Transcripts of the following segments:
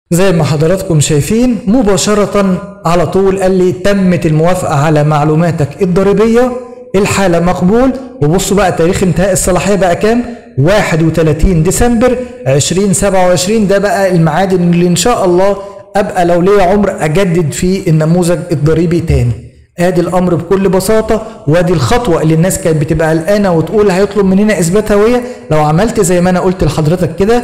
زي ما حضراتكم شايفين مباشرة على طول قال لي تمت الموافقة على معلوماتك الضريبية الحالة مقبول وبصوا بقى تاريخ انتهاء الصلاحية بقى كام 31 ديسمبر 2027 ده بقى الميعاد اللي ان شاء الله ابقى لو ليا عمر اجدد فيه النموذج الضريبي تاني ادي الامر بكل بساطه وادي الخطوه اللي الناس كانت بتبقى قلقانه وتقول هيطلب مننا اثبات هويه لو عملت زي ما انا قلت لحضرتك كده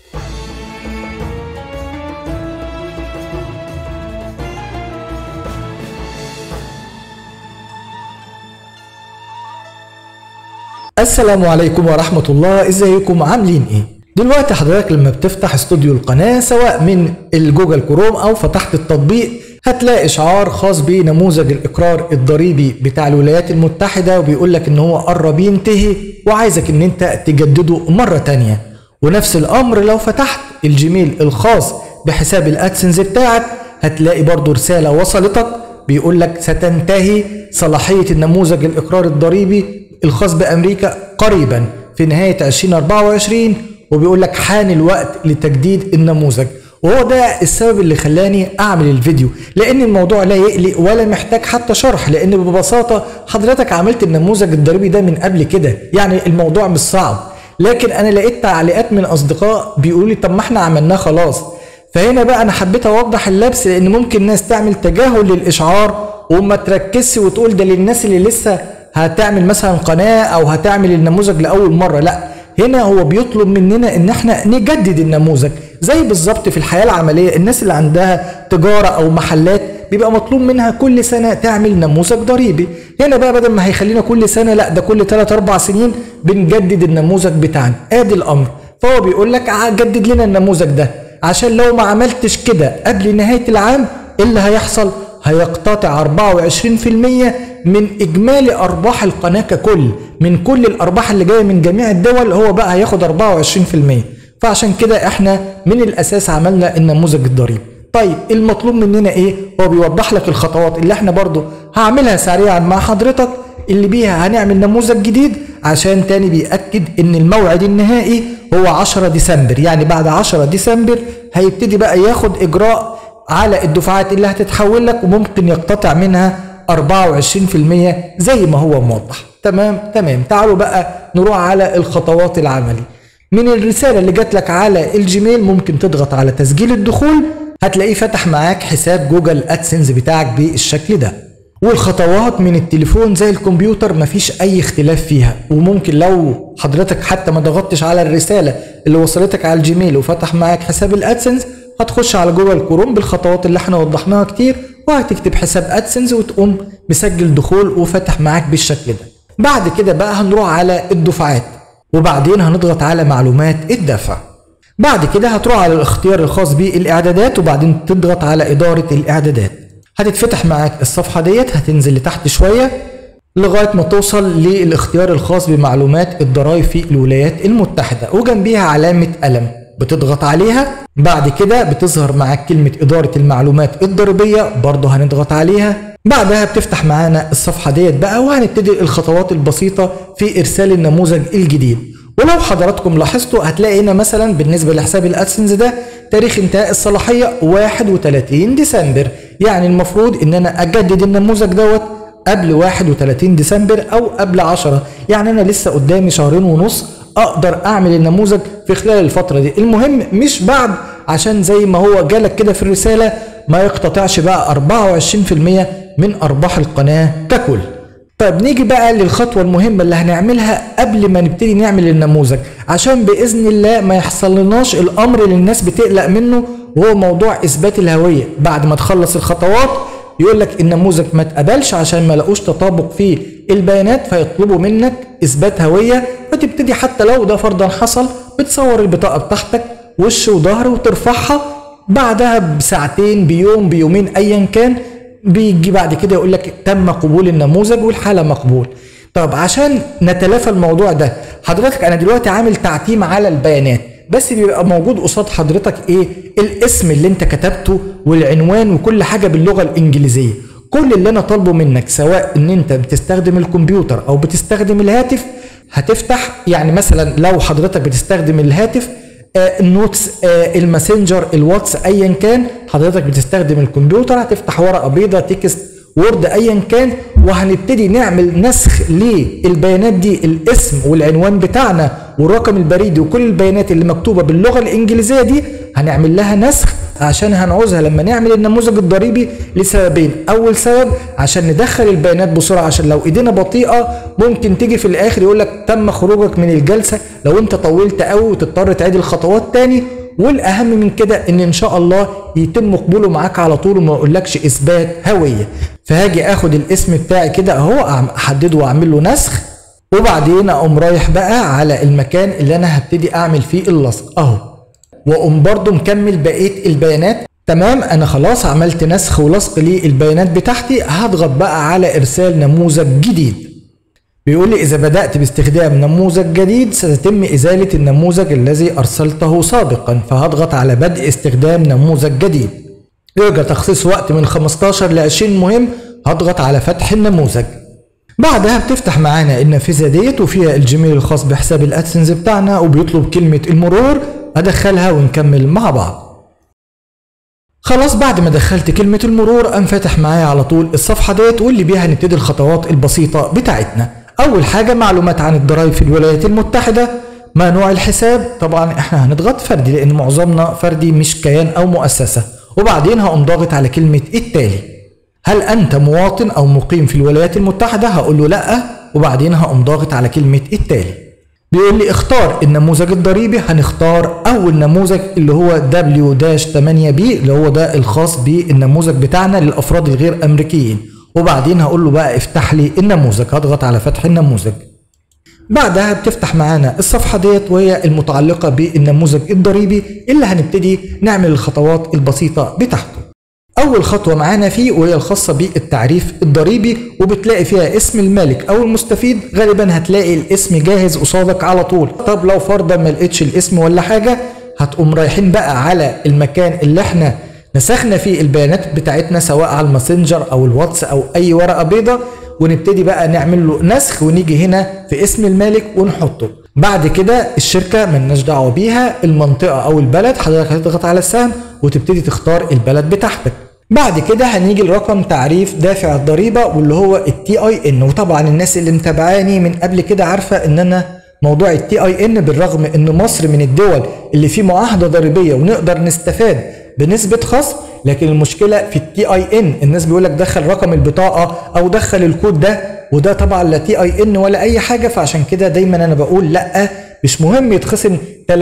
السلام عليكم ورحمة الله ازيكم عاملين ايه دلوقتي حضرتك لما بتفتح استوديو القناة سواء من الجوجل كروم او فتحت التطبيق هتلاقي اشعار خاص بنموذج الاقرار الضريبي بتاع الولايات المتحدة وبيقول لك ان هو قرب ينتهي وعايزك ان انت تجدده مرة تانية ونفس الامر لو فتحت الجيميل الخاص بحساب الادسنس بتاعك هتلاقي برضو رسالة وصلتك بيقول لك ستنتهي صلاحية النموذج الاقرار الضريبي الخاص بامريكا قريبا في نهايه 2024 وبيقول لك حان الوقت لتجديد النموذج وهو ده السبب اللي خلاني اعمل الفيديو لان الموضوع لا يقلق ولا محتاج حتى شرح لان ببساطه حضرتك عملت النموذج الضريبي ده من قبل كده يعني الموضوع مش صعب لكن انا لقيت تعليقات من اصدقاء بيقولوا لي طب ما احنا عملناه خلاص فهنا بقى انا حبيت اوضح اللبس لان ممكن ناس تعمل تجاهل للاشعار وما تركزش وتقول ده للناس اللي لسه هتعمل مثلا قناه او هتعمل النموذج لاول مره لا هنا هو بيطلب مننا ان احنا نجدد النموذج زي بالظبط في الحياه العمليه الناس اللي عندها تجاره او محلات بيبقى مطلوب منها كل سنه تعمل نموذج ضريبي هنا بقى بدل ما هيخلينا كل سنه لا ده كل 3 4 سنين بنجدد النموذج بتاعنا ادي الامر فهو بيقول لك جدد لنا النموذج ده عشان لو ما عملتش كده قبل نهايه العام ايه اللي هيحصل هيقتطع 24% من اجمالي ارباح القناه ككل من كل الارباح اللي جايه من جميع الدول هو بقى هياخد 24% فعشان كده احنا من الاساس عملنا النموذج الضريبي طيب المطلوب مننا ايه هو بيوضح لك الخطوات اللي احنا برضو هعملها سريعا مع حضرتك اللي بيها هنعمل نموذج جديد عشان تاني بيأكد ان الموعد النهائي هو 10 ديسمبر يعني بعد 10 ديسمبر هيبتدي بقى ياخد اجراء على الدفعات اللي هتتحول لك وممكن يقتطع منها 24% زي ما هو موضح تمام تمام تعالوا بقى نروح على الخطوات العملي من الرسالة اللي جات لك على الجيميل ممكن تضغط على تسجيل الدخول هتلاقيه فتح معاك حساب جوجل ادسنس بتاعك بالشكل ده والخطوات من التليفون زي الكمبيوتر مفيش اي اختلاف فيها وممكن لو حضرتك حتى ما ضغطتش على الرسالة اللي وصلتك على الجيميل وفتح معاك حساب الادسنس هتخش على جوجل كروم بالخطوات اللي احنا وضحناها كتير وهتكتب حساب ادسنس وتقوم مسجل دخول وفتح معاك بالشكل ده بعد كده بقى هنروح على الدفعات وبعدين هنضغط على معلومات الدفع بعد كده هتروح على الاختيار الخاص بالاعدادات وبعدين تضغط على اداره الاعدادات هتتفتح معاك الصفحه ديت هتنزل لتحت شويه لغايه ما توصل للاختيار الخاص بمعلومات الضرائب في الولايات المتحده وجنبيها علامه قلم بتضغط عليها بعد كده بتظهر معاك كلمة إدارة المعلومات الضريبية برضه هنضغط عليها بعدها بتفتح معانا الصفحة ديت بقى وهنبتدي الخطوات البسيطة في إرسال النموذج الجديد ولو حضراتكم لاحظتوا هتلاقي هنا مثلا بالنسبة لحساب الأدسنس ده تاريخ انتهاء الصلاحية 31 ديسمبر يعني المفروض إن أنا أجدد النموذج دوت قبل 31 ديسمبر أو قبل 10 يعني أنا لسه قدامي شهرين ونص اقدر اعمل النموذج في خلال الفتره دي المهم مش بعد عشان زي ما هو جالك كده في الرساله ما يقتطعش بقى 24% من ارباح القناه ككل طيب نيجي بقى للخطوة المهمة اللي هنعملها قبل ما نبتدي نعمل النموذج عشان بإذن الله ما يحصل لناش الأمر اللي الناس بتقلق منه وهو موضوع إثبات الهوية بعد ما تخلص الخطوات يقول لك النموذج ما اتقبلش عشان ما لقوش تطابق في البيانات فيطلبوا منك اثبات هويه فتبتدي حتى لو ده فرضا حصل بتصور البطاقه بتاعتك وش وظهر وترفعها بعدها بساعتين بيوم بيومين ايا كان بيجي بعد كده يقول لك تم قبول النموذج والحاله مقبول طب عشان نتلافى الموضوع ده حضرتك انا دلوقتي عامل تعتيم على البيانات بس بيبقى موجود قصاد حضرتك ايه الاسم اللي انت كتبته والعنوان وكل حاجه باللغه الانجليزيه كل اللي انا طالبه منك سواء ان انت بتستخدم الكمبيوتر او بتستخدم الهاتف هتفتح يعني مثلا لو حضرتك بتستخدم الهاتف آه النوتس آه الماسنجر الواتس ايا كان حضرتك بتستخدم الكمبيوتر هتفتح ورقه بيضاء تكست وورد ايا كان وهنبتدي نعمل نسخ للبيانات دي الاسم والعنوان بتاعنا والرقم البريدي وكل البيانات اللي مكتوبه باللغه الانجليزيه دي هنعمل لها نسخ عشان هنعوزها لما نعمل النموذج الضريبي لسببين اول سبب عشان ندخل البيانات بسرعه عشان لو ايدينا بطيئه ممكن تيجي في الاخر يقول لك تم خروجك من الجلسه لو انت طولت قوي وتضطر تعيد الخطوات تاني والاهم من كده ان ان شاء الله يتم قبوله معاك على طول وما يقولكش اثبات هويه فهاجي اخد الاسم بتاعي كده اهو احدده واعمل له نسخ وبعدين اقوم رايح بقى على المكان اللي انا هبتدي اعمل فيه اللصق اهو واقوم برضو مكمل بقيه البيانات تمام انا خلاص عملت نسخ ولصق للبيانات بتاعتي هضغط بقى على ارسال نموذج جديد بيقول لي اذا بدات باستخدام نموذج جديد ستتم ازاله النموذج الذي ارسلته سابقا فهضغط على بدء استخدام نموذج جديد يرجى تخصيص وقت من 15 ل 20 مهم هضغط على فتح النموذج بعدها بتفتح معانا النافذه ديت وفيها الجيميل الخاص بحساب الادسنس بتاعنا وبيطلب كلمه المرور ادخلها ونكمل مع بعض خلاص بعد ما دخلت كلمة المرور قام فاتح معايا على طول الصفحة ديت واللي بيها هنبتدي الخطوات البسيطة بتاعتنا أول حاجة معلومات عن الضرايب في الولايات المتحدة ما نوع الحساب طبعا احنا هنضغط فردي لأن معظمنا فردي مش كيان أو مؤسسة وبعدين هقوم ضاغط على كلمة التالي هل أنت مواطن أو مقيم في الولايات المتحدة هقول له لأ وبعدين هقوم ضاغط على كلمة التالي بيقول لي اختار النموذج الضريبي هنختار اول نموذج اللي هو W-8B اللي هو ده الخاص بالنموذج بتاعنا للافراد الغير امريكيين وبعدين هقول له بقى افتح لي النموذج هضغط على فتح النموذج بعدها بتفتح معانا الصفحة ديت وهي المتعلقة بالنموذج الضريبي اللي هنبتدي نعمل الخطوات البسيطة بتاعته أول خطوة معانا فيه وهي الخاصة بالتعريف الضريبي وبتلاقي فيها اسم المالك أو المستفيد غالبا هتلاقي الاسم جاهز قصادك على طول طب لو فرضا ما لقيتش الاسم ولا حاجة هتقوم رايحين بقى على المكان اللي احنا نسخنا فيه البيانات بتاعتنا سواء على الماسنجر أو الواتس أو أي ورقة بيضة ونبتدي بقى نعمل له نسخ ونيجي هنا في اسم المالك ونحطه بعد كده الشركة ملناش دعوة بيها المنطقة أو البلد حضرتك هتضغط على السهم وتبتدي تختار البلد بتاعتك بعد كده هنيجي لرقم تعريف دافع الضريبة واللي هو التي اي ان وطبعا الناس اللي متابعاني من قبل كده عارفة ان انا موضوع التي اي ان بالرغم ان مصر من الدول اللي فيه معاهدة ضريبية ونقدر نستفاد بنسبة خصم لكن المشكلة في التي اي ان الناس بيقول لك دخل رقم البطاقة او دخل الكود ده وده طبعا لا تي اي ان ولا اي حاجة فعشان كده دايما انا بقول لا مش مهم يتخصم 30%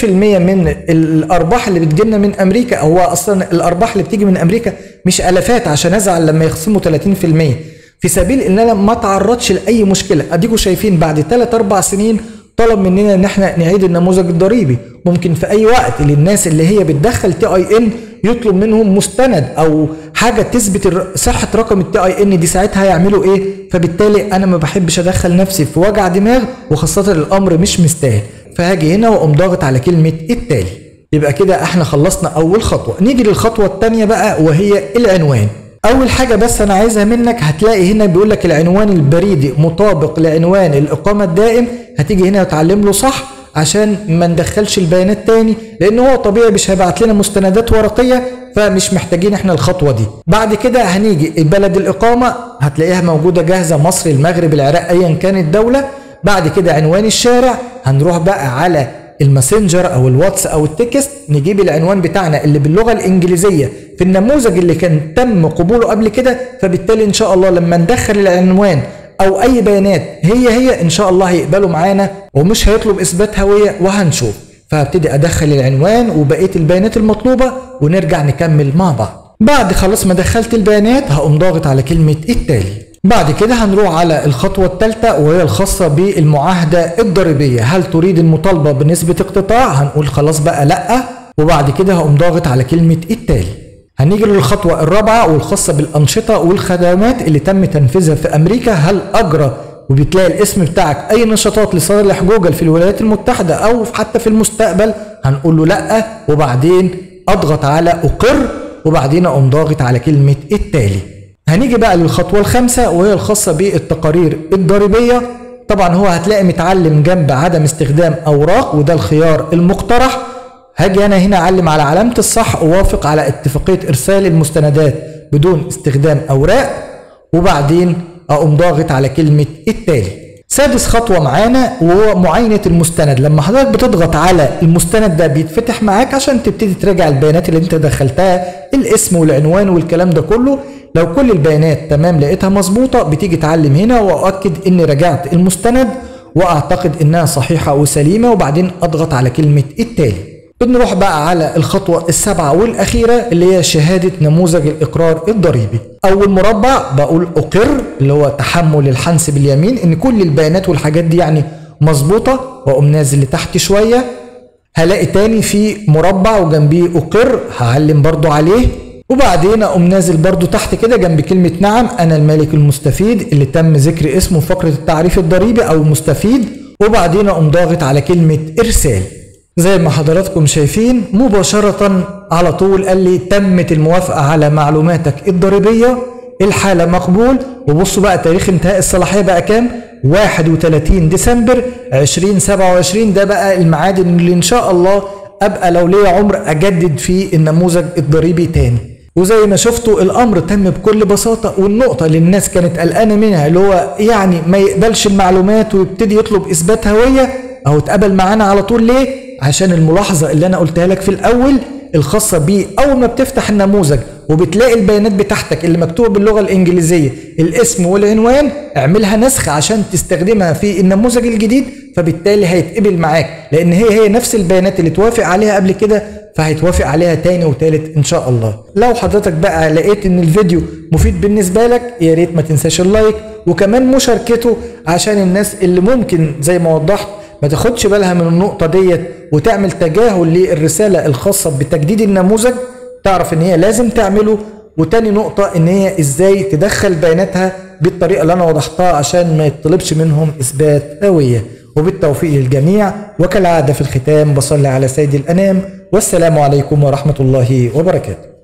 من الارباح اللي بتجيلنا من امريكا هو اصلا الارباح اللي بتيجي من امريكا مش الافات عشان ازعل لما يخصموا 30% في سبيل ان انا ما اتعرضش لاي مشكله اديكوا شايفين بعد 3 4 سنين طلب مننا ان احنا نعيد النموذج الضريبي ممكن في اي وقت للناس اللي هي بتدخل تي اي ان يطلب منهم مستند او حاجه تثبت صحه رقم التي اي ان دي ساعتها هيعملوا ايه فبالتالي انا ما بحبش ادخل نفسي في وجع دماغ وخاصه الامر مش مستاهل فهاجي هنا واقوم ضاغط على كلمه التالي يبقى كده احنا خلصنا اول خطوه نيجي للخطوه الثانيه بقى وهي العنوان اول حاجه بس انا عايزها منك هتلاقي هنا بيقول لك العنوان البريدي مطابق لعنوان الاقامه الدائم هتيجي هنا وتعلم له صح عشان ما ندخلش البيانات تاني لان هو طبيعي مش هيبعت لنا مستندات ورقيه فمش محتاجين احنا الخطوه دي بعد كده هنيجي بلد الاقامه هتلاقيها موجوده جاهزه مصر المغرب العراق ايا كانت الدوله بعد كده عنوان الشارع هنروح بقى على الماسنجر او الواتس او التكست نجيب العنوان بتاعنا اللي باللغه الانجليزيه في النموذج اللي كان تم قبوله قبل كده فبالتالي ان شاء الله لما ندخل العنوان او اي بيانات هي هي ان شاء الله هيقبلوا معانا ومش هيطلب اثبات هويه وهنشوف فهبتدي ادخل العنوان وبقيه البيانات المطلوبه ونرجع نكمل مع بعض بعد خلاص ما دخلت البيانات هقوم ضاغط على كلمه التالي بعد كده هنروح على الخطوة الثالثة وهي الخاصة بالمعاهدة الضريبية هل تريد المطالبة بنسبة اقتطاع هنقول خلاص بقى لأ وبعد كده هقوم ضاغط على كلمة التالي هنيجي للخطوة الرابعة والخاصة بالأنشطة والخدمات اللي تم تنفيذها في أمريكا هل أجرى وبتلاقي الاسم بتاعك أي نشاطات لصالح جوجل في الولايات المتحدة أو حتى في المستقبل هنقول له لأ وبعدين أضغط على أقر وبعدين أقوم ضاغط على كلمة التالي هنيجي بقى للخطوة الخامسة وهي الخاصة بالتقارير الضريبية طبعا هو هتلاقي متعلم جنب عدم استخدام أوراق وده الخيار المقترح هاجي انا هنا اعلم على علامة الصح اوافق على اتفاقية ارسال المستندات بدون استخدام اوراق وبعدين اقوم ضاغط على كلمة التالي سادس خطوة معانا وهو معاينة المستند لما حضرتك بتضغط على المستند ده بيتفتح معاك عشان تبتدي تراجع البيانات اللي انت دخلتها الاسم والعنوان والكلام ده كله لو كل البيانات تمام لقيتها مظبوطة بتيجي تعلم هنا واؤكد اني رجعت المستند واعتقد انها صحيحة وسليمة وبعدين اضغط على كلمة التالي بنروح بقى على الخطوة السابعة والأخيرة اللي هي شهادة نموذج الإقرار الضريبي أول مربع بقول أقر اللي هو تحمل الحنس باليمين إن كل البيانات والحاجات دي يعني مظبوطة وأقوم نازل لتحت شوية هلاقي تاني في مربع وجنبيه أقر هعلم برضو عليه وبعدين اقوم نازل برضو تحت كده جنب كلمة نعم انا المالك المستفيد اللي تم ذكر اسمه في فقرة التعريف الضريبي او المستفيد وبعدين اقوم ضاغط على كلمة ارسال زي ما حضراتكم شايفين مباشرة على طول قال لي تمت الموافقة على معلوماتك الضريبية الحالة مقبول وبصوا بقى تاريخ انتهاء الصلاحية بقى كام 31 ديسمبر 2027 ده بقى الميعاد اللي ان شاء الله ابقى لو ليا عمر اجدد فيه النموذج الضريبي تاني وزي ما شفتوا الامر تم بكل بساطه والنقطه اللي الناس كانت قلقانه منها اللي هو يعني ما يقبلش المعلومات ويبتدي يطلب اثبات هويه اهو اتقبل معانا على طول ليه عشان الملاحظه اللي انا قلتها لك في الاول الخاصه بيه اول ما بتفتح النموذج وبتلاقي البيانات بتاعتك اللي مكتوبه باللغه الانجليزيه الاسم والعنوان اعملها نسخ عشان تستخدمها في النموذج الجديد فبالتالي هيتقبل معاك لان هي هي نفس البيانات اللي توافق عليها قبل كده فهيتوافق عليها تاني وتالت ان شاء الله لو حضرتك بقى لقيت ان الفيديو مفيد بالنسبه لك يا ريت ما تنساش اللايك وكمان مشاركته عشان الناس اللي ممكن زي ما وضحت ما تاخدش بالها من النقطة ديت وتعمل تجاهل للرسالة الخاصة بتجديد النموذج تعرف ان هي لازم تعمله وتاني نقطة ان هي ازاي تدخل بياناتها بالطريقة اللي انا وضحتها عشان ما يطلبش منهم اثبات هوية وبالتوفيق للجميع وكالعادة في الختام بصلي على سيد الانام والسلام عليكم ورحمة الله وبركاته